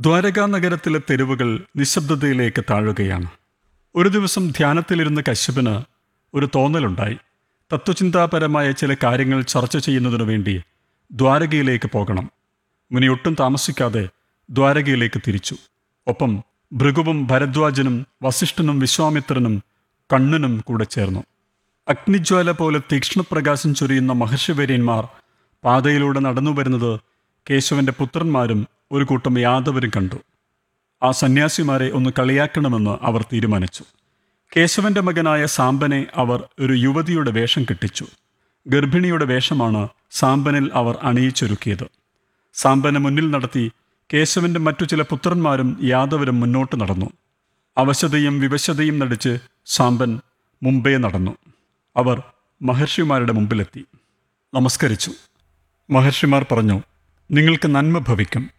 ദ്വാരകാ നഗരത്തിലെ തെരുവുകൾ നിശബ്ദതയിലേക്ക് താഴുകയാണ് ഒരു ദിവസം ധ്യാനത്തിലിരുന്ന കശ്യപന് ഒരു തോന്നലുണ്ടായി തത്വചിന്താപരമായ ചില കാര്യങ്ങൾ ചർച്ച ചെയ്യുന്നതിനു വേണ്ടി ദ്വാരകയിലേക്ക് പോകണം മുനി ഒട്ടും താമസിക്കാതെ ദ്വാരകയിലേക്ക് തിരിച്ചു ഒപ്പം ഭൃഗുവും ഭരദ്വാജനും വസിഷ്ഠനും വിശ്വാമിത്രനും കണ്ണനും കൂടെ ചേർന്നു അഗ്നിജ്വാല പോലെ തീക്ഷ്ണപ്രകാശം ചൊരിയുന്ന മഹർഷിവര്യന്മാർ പാതയിലൂടെ നടന്നു വരുന്നത് കേശവന്റെ പുത്രന്മാരും ഒരു കൂട്ടം യാദവരും കണ്ടു ആ സന്യാസിമാരെ ഒന്ന് കളിയാക്കണമെന്ന് അവർ തീരുമാനിച്ചു കേശവന്റെ മകനായ സാമ്പനെ അവർ ഒരു യുവതിയുടെ വേഷം കെട്ടിച്ചു ഗർഭിണിയുടെ വേഷമാണ് സാമ്പനിൽ അവർ അണിയിച്ചൊരുക്കിയത് സാമ്പനെ മുന്നിൽ നടത്തി കേശവന്റെ മറ്റു ചില പുത്രന്മാരും യാദവരും മുന്നോട്ട് നടന്നു അവശതയും വിവശതയും നടിച്ച് സാമ്പൻ മുമ്പേ നടന്നു അവർ മഹർഷിമാരുടെ മുമ്പിലെത്തി നമസ്കരിച്ചു മഹർഷിമാർ പറഞ്ഞു നിങ്ങൾക്ക് നന്മ ഭവിക്കും